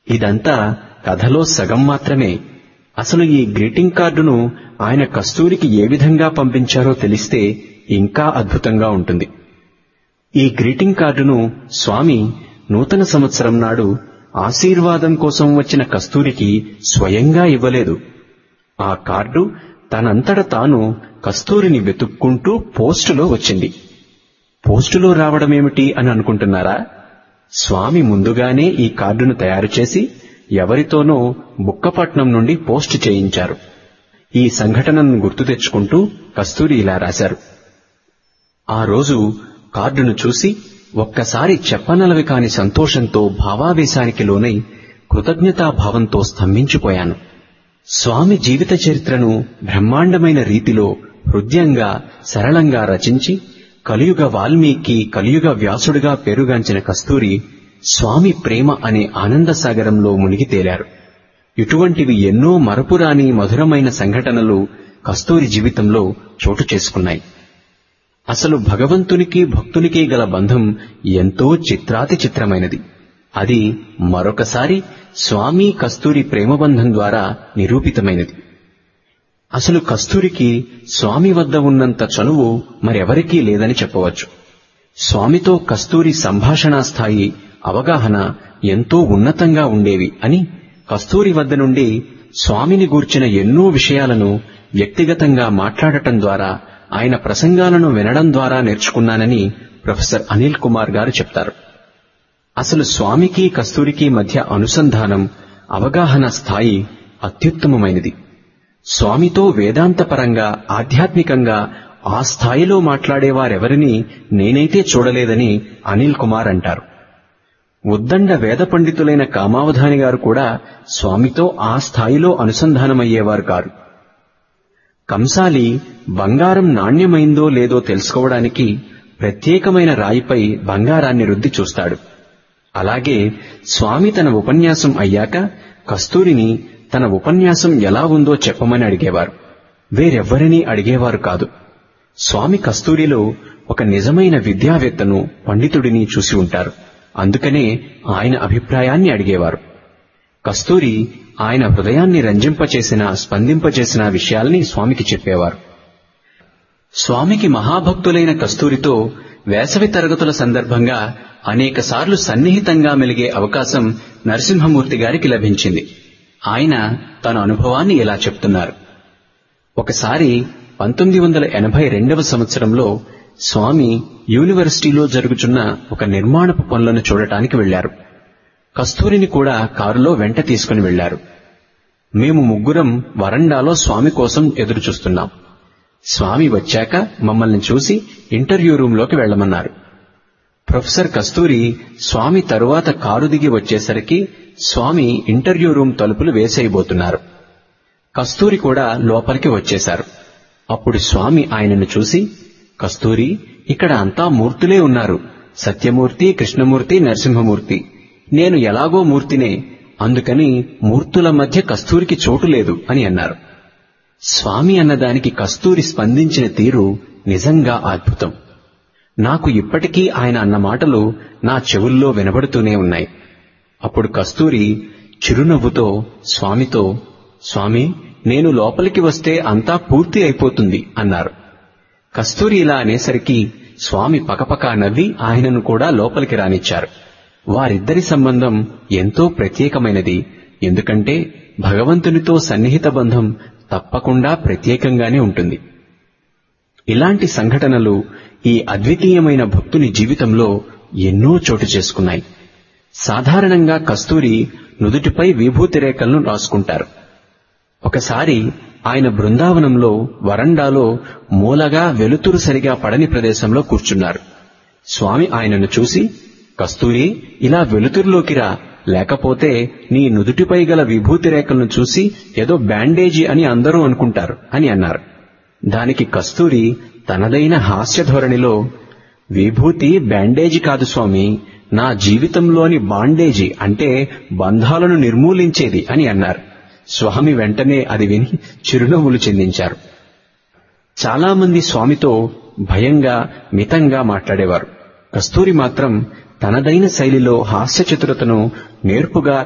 ఇదంతా కథలో సగం మాత్రమే అసలు ఈ గ్రీటింగ్ కార్డును ఆయన కస్తూరికి ఏ విధంగా పంపించారో తెలిస్తే ఇంకా అద్భుతంగా ఉంటుంది ఈ గ్రీటింగ్ కార్డును స్వామి నూతన సంవత్సరం నాడు ఆశీర్వాదం కోసం వచ్చిన కస్తూరికి స్వయంగా ఇవ్వలేదు ఆ కార్డు తనంతట తాను కస్తూరిని వెతుక్కుంటూ పోస్టులో వచ్చింది పోస్టులో రావడమేమిటి అని అనుకుంటున్నారా స్వామి ముందుగానే ఈ కార్డును తయారు చేసి ఎవరితోనో బుక్కపట్నం నుండి పోస్ట్ చేయించారు ఈ సంఘటనను గుర్తు తెచ్చుకుంటూ కస్తూరి ఇలా రాశారు ఆ రోజు కార్డును చూసి ఒక్కసారి చెప్పనలవి కాని సంతోషంతో భావావేశానికి లోనై కృతజ్ఞతాభావంతో స్తంభించిపోయాను స్వామి జీవిత చరిత్రను బ్రహ్మాండమైన రీతిలో హృదయంగా సరళంగా రచించి కలియుగ వాల్మీకి కలియుగ వ్యాసుడిగా పేరుగాంచిన కస్తూరి స్వామి ప్రేమ అనే ఆనంద సాగరంలో మునిగి తేలారు ఇటువంటివి ఎన్నో మరపురాని మధురమైన సంఘటనలు కస్తూరి జీవితంలో చోటు చేసుకున్నాయి అసలు భగవంతునికి భక్తునికి గల బంధం ఎంతో చిత్రాతి చిత్రమైనది అది మరొకసారి స్వామి కస్తూరి ప్రేమబంధం ద్వారా నిరూపితమైనది అసలు కస్తూరికి స్వామి వద్ద ఉన్నంత చనువు మరెవరికీ లేదని చెప్పవచ్చు స్వామితో కస్తూరి సంభాషణా స్థాయి అవగాహన ఎంతో ఉన్నతంగా ఉండేవి అని కస్తూరి వద్ద నుండి స్వామిని గూర్చిన ఎన్నో విషయాలను వ్యక్తిగతంగా మాట్లాడటం ద్వారా ఆయన ప్రసంగాలను వినడం ద్వారా నేర్చుకున్నానని ప్రొఫెసర్ అనిల్ కుమార్ గారు చెప్తారు అసలు స్వామికి కస్తూరికి మధ్య అనుసంధానం అవగాహన స్థాయి అత్యుత్తమమైనది స్వామితో వేదాంతపరంగా ఆధ్యాత్మికంగా ఆ స్థాయిలో మాట్లాడేవారెవరినీ నేనైతే చూడలేదని అనిల్ కుమార్ అంటారు ఉద్దండ వేద పండితులైన కామావధాని గారు కూడా స్వామితో ఆ స్థాయిలో అనుసంధానమయ్యేవారు కారు కంసాలి బంగారం నాణ్యమైందో లేదో తెలుసుకోవడానికి ప్రత్యేకమైన రాయిపై బంగారాన్ని రుద్ది చూస్తాడు అలాగే స్వామి తన ఉపన్యాసం అయ్యాక కస్తూరిని తన ఉపన్యాసం ఎలా ఉందో చెప్పమని అడిగేవారు వేరెవ్వరినీ అడిగేవారు కాదు స్వామి కస్తూరిలో ఒక నిజమైన విద్యావేత్తను పండితుడిని చూసి ఉంటారు అందుకనే ఆయన అభిప్రాయాన్ని అడిగేవారు కస్తూరి ఆయన హృదయాన్ని రంజింపచేసిన స్పందింపచేసిన విషయాల్ని స్వామికి చెప్పేవారు స్వామికి మహాభక్తులైన కస్తూరితో వేసవి తరగతుల సందర్భంగా అనేకసార్లు సన్నిహితంగా మెలిగే అవకాశం నరసింహమూర్తి గారికి లభించింది ఆయన తన అనుభవాన్ని ఇలా చెప్తున్నారు ఒకసారి పంతొమ్మిది వందల ఎనభై రెండవ సంవత్సరంలో స్వామి యూనివర్సిటీలో జరుగుచున్న ఒక నిర్మాణపు పనులను చూడటానికి వెళ్లారు కస్తూరిని కూడా కారులో వెంట తీసుకుని వెళ్లారు మేము ముగ్గురం వరండాలో స్వామి కోసం ఎదురుచూస్తున్నాం స్వామి వచ్చాక మమ్మల్ని చూసి ఇంటర్వ్యూ రూంలోకి వెళ్లమన్నారు ప్రొఫెసర్ కస్తూరి స్వామి తరువాత కారు దిగి వచ్చేసరికి స్వామి ఇంటర్వ్యూ రూం తలుపులు వేసేయబోతున్నారు కస్తూరి కూడా లోపలికి వచ్చేశారు అప్పుడు స్వామి ఆయనను చూసి కస్తూరి ఇక్కడ అంతా మూర్తులే ఉన్నారు సత్యమూర్తి కృష్ణమూర్తి నరసింహమూర్తి నేను ఎలాగో మూర్తినే అందుకని మూర్తుల మధ్య కస్తూరికి చోటు లేదు అని అన్నారు స్వామి అన్నదానికి కస్తూరి స్పందించిన తీరు నిజంగా అద్భుతం నాకు ఇప్పటికీ ఆయన అన్న మాటలు నా చెవుల్లో వినబడుతూనే ఉన్నాయి అప్పుడు కస్తూరి చిరునవ్వుతో స్వామితో స్వామి నేను లోపలికి వస్తే అంతా పూర్తి అయిపోతుంది అన్నారు కస్తూరి ఇలా అనేసరికి స్వామి పకపకా నవ్వి ఆయనను కూడా లోపలికి రానిచ్చారు వారిద్దరి సంబంధం ఎంతో ప్రత్యేకమైనది ఎందుకంటే భగవంతునితో సన్నిహిత బంధం తప్పకుండా ప్రత్యేకంగానే ఉంటుంది ఇలాంటి సంఘటనలు ఈ అద్వితీయమైన భక్తుని జీవితంలో ఎన్నో చోటు చేసుకున్నాయి సాధారణంగా కస్తూరి నుదుటిపై విభూతి రేఖలను రాసుకుంటారు ఒకసారి ఆయన బృందావనంలో వరండాలో మూలగా వెలుతురు సరిగా పడని ప్రదేశంలో కూర్చున్నారు స్వామి ఆయనను చూసి కస్తూరి ఇలా వెలుతురులోకి రా లేకపోతే నీ నుదుటిపై గల విభూతి రేఖలను చూసి ఏదో బ్యాండేజీ అని అందరూ అనుకుంటారు అని అన్నారు దానికి కస్తూరి తనదైన హాస్య ధోరణిలో విభూతి బ్యాండేజీ కాదు స్వామి నా జీవితంలోని బాండేజీ అంటే బంధాలను నిర్మూలించేది అని అన్నారు స్వామి వెంటనే అది విని చిరునవ్వులు చెందించారు చాలా మంది స్వామితో భయంగా మితంగా మాట్లాడేవారు కస్తూరి మాత్రం తనదైన శైలిలో హాస్య చతురతను నేర్పుగా